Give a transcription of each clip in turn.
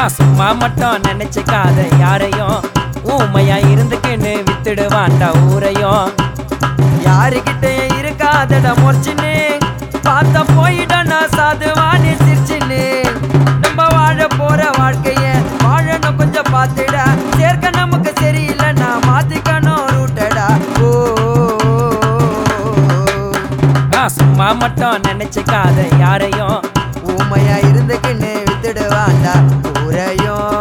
நான் சும்மா மட்டும் நினைச்சுக்காத யாரையும் ஊமையா இருந்துக்கின்னு வித்துடுவான்டா ஊரையும் யாருகிட்ட இருக்காதட முறைச்சின்னு பார்த்த போயிட நான் சாதுவானி சிரிச்சின்னு நம்ம வாழ போற வாழ்க்கைய வாழணும் கொஞ்சம் பார்த்துட சேர்க்க நமக்கு சரியில்லை நான் மாத்திக்கணும் ரூட்டடா ஓ நான் சும்மா மட்டும் நினைச்சுக்காத யாரையும் ஊமையா இருந்துக்கின்னு வித்துடுவான்டா ஊரையும்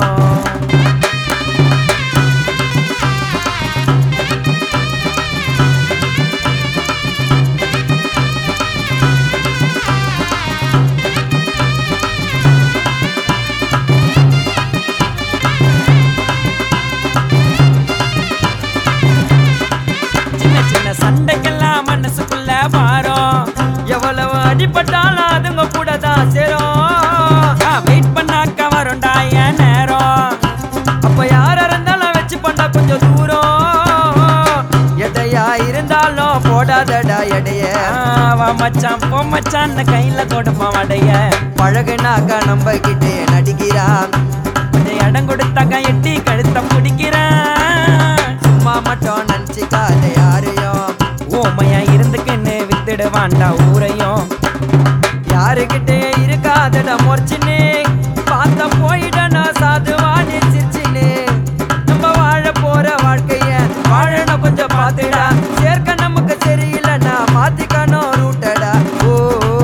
சின்ன சின்ன சண்டைக்கெல்லாம் மனசுக்குள்ள மாறும் எவ்வளவு அடிபட்டாலும் அதுங்க கூட தான் சேரும் வெயிட் பண்ணாக்க வரும்டா என் நேரம் அப்ப யாரா இருந்தாலும் வச்சு பண்ணா கொஞ்சம் தூரம் எடையா இருந்தாலும் போடாதடா எடைய ஆ, வா மச்சான் போ மச்சான் கையில கொடுப்பான் வடைய பழகுனாக்கா நம்ம கிட்டே நடிக்கிறான் கொஞ்சம் இடம் கொடுத்தாக்க எட்டி கழுத்த பிடிக்கிறேன் சும்மா மட்டும் நினச்சிக்காத யாரையும் ஓமையா இருந்துக்கின்னு வித்துடுவான்டா ஊரையும் யாருக்கிட்டே இருக்காதடா முறைச்சின்னு பார்த்த போயிட நான் சாதுவானி சிரிச்சின்னு நம்ம வாழ போற வாழ்க்கைய வாழணும் கொஞ்சம் பார்த்துடா சேர்க்க நமக்கு சரியில்லை நான் மாத்திக்கணும் ரூட்டடா ஓ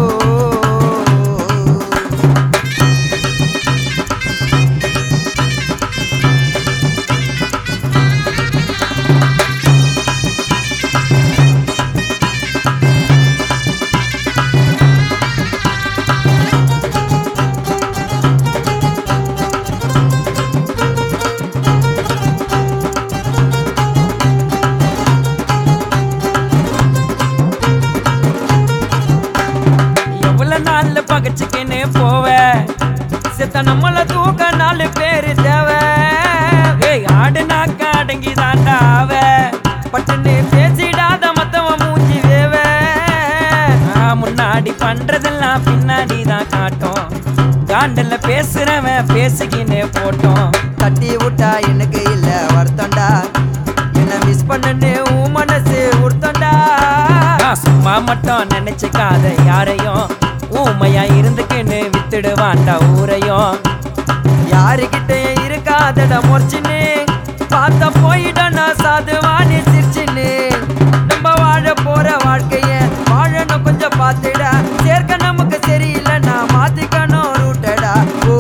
எவ்வளவு நாள்ல பகச்சுக்கின்னு போவ செத்த நம்மள தூக்க நாலு பேரு தேவை ஏய் ஆடுனாக்க அடங்கிதான்டா அவ பட்டுன்னு பேசிடாத மத்தவன் மூஞ்சி வேவ ஆ, முன்னாடி பண்றதெல்லாம் பின்னாடி தான் காட்டும் காண்டல்ல பேசுறவன் பேசிக்கின்னு போட்டோம் தட்டி விட்டா எனக்கு இல்ல வருத்தம்டா என்ன மிஸ் பண்ணனே உன் மனசு உறுத்தம்டா நான் சும்மா மட்டும் நினைச்சுக்காத யாரையும் ஊமையா இருந்துக்கின்னு வித்துடுவான்டா ஊரையும் யாருகிட்ட இருக்காதடா முறைச்சின்னு பார்த்த போயிட நான் சாதுவானி சிரிச்சின்னு நம்ம வாழ போற வாழ்க்கைய வாழணும் கொஞ்சம் பார்த்துட சேர்க்க நமக்கு சரியில்லை நான் மாத்திக்கணும் ரூட்டடா ஓ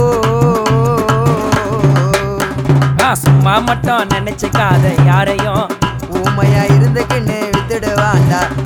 நான் சும்மா மட்டும் நினைச்சுக்காத யாரையும் ஊமையா இருந்துக்கின்னு வித்துடுவான்டா